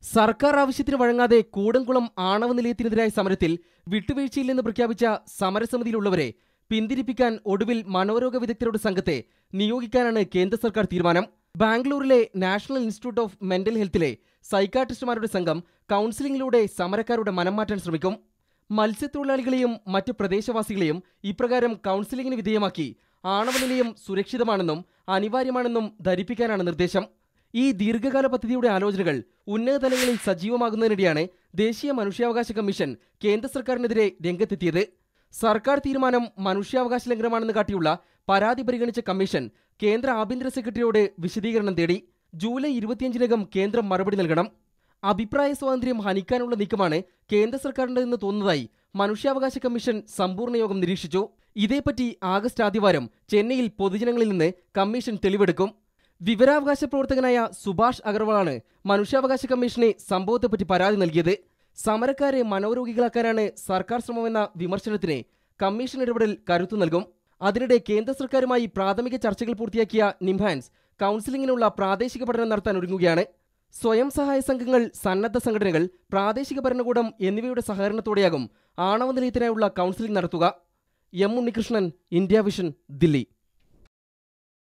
സർക്കാർ ആവശ്യത്തിന് വഴങ്ങാതെ കൂടംകുളം ആണവ നിലയത്തിനെതിരായ സമരത്തിൽ വിട്ടുവീഴ്ചയില്ലെന്ന് പ്രഖ്യാപിച്ച സമരസമിതിയിലുള്ളവരെ പിന്തിരിപ്പിക്കാൻ ഒടുവിൽ മനോരോഗ വിദഗ്ധരുടെ സംഘത്തെ നിയോഗിക്കാനാണ് കേന്ദ്ര സർക്കാർ തീരുമാനം ബാംഗ്ലൂരിലെ നാഷണൽ ഇൻസ്റ്റിറ്റ്യൂട്ട് ഓഫ് മെന്റൽ ഹെൽത്തിലെ സൈക്കാട്രിസ്റ്റുമാരുടെ സംഘം കൗൺസിലിംഗിലൂടെ സമരക്കാരുടെ മനം മാറ്റാൻ ശ്രമിക്കും മത്സ്യത്തൊഴിലാളികളെയും മറ്റ് പ്രദേശവാസികളെയും ഇപ്രകാരം കൗൺസിലിംഗിന് വിധേയമാക്കി ആണവ നിലയം സുരക്ഷിതമാണെന്നും അനിവാര്യമാണെന്നും ധരിപ്പിക്കാനാണ് നിർദ്ദേശം ഈ ദീർഘകാല പദ്ധതിയുടെ ആലോചനകൾ ഉന്നതതലങ്ങളിൽ സജീവമാകുന്നതിനിടെയാണ് ദേശീയ മനുഷ്യാവകാശ കമ്മീഷൻ കേന്ദ്ര സർക്കാരിനെതിരെ രംഗത്തെത്തിയത് സർക്കാർ തീരുമാനം മനുഷ്യാവകാശ ലംഘനമാണെന്ന് കാട്ടിയുള്ള പരാതി പരിഗണിച്ച കമ്മീഷൻ കേന്ദ്ര ആഭ്യന്തര സെക്രട്ടറിയോട് വിശദീകരണം തേടി ജൂലൈ ഇരുപത്തിയഞ്ചിനകം കേന്ദ്രം മറുപടി നൽകണം അഭിപ്രായ സ്വാതന്ത്ര്യം ഹനിക്കാനുള്ള നീക്കമാണ് കേന്ദ്ര സർക്കാരിൻ്റെതെന്ന് തോന്നുന്നതായി മനുഷ്യാവകാശ കമ്മീഷൻ സമ്പൂർണ്ണ യോഗം നിരീക്ഷിച്ചു ഇതേപ്പറ്റി ആഗസ്റ്റ് ആദ്യവാരം ചെന്നൈയിൽ പൊതുജനങ്ങളിൽ നിന്ന് കമ്മീഷൻ തെളിവെടുക്കും വിവരാവകാശ പ്രവർത്തകനായ സുഭാഷ് അഗർവാളാണ് മനുഷ്യാവകാശ കമ്മീഷനെ സംഭവത്തെപ്പറ്റി പരാതി നൽകിയത് സമരക്കാരെ മനോരോഗികളാക്കാനാണ് സർക്കാർ ശ്രമമെന്ന വിമർശനത്തിന് കമ്മീഷൻ ഇടപെടൽ കരുത്തു നൽകും അതിനിടെ കേന്ദ്ര സർക്കാരുമായി പ്രാഥമിക ചർച്ചകൾ പൂർത്തിയാക്കിയ നിംഹാൻസ് കൗൺസിലിംഗിനുള്ള പ്രാദേശിക പഠനം നടത്താൻ ഒരുങ്ങുകയാണ് സ്വയം സഹായ സംഘങ്ങൾ സന്നദ്ധ സംഘടനകൾ പ്രാദേശിക ഭരണകൂടം എന്നിവയുടെ സഹകരണത്തോടെയാകും ആണവ നിലയത്തിനായുള്ള കൗൺസിലിംഗ് നടത്തുക M Unnikrishnan India Vision Delhi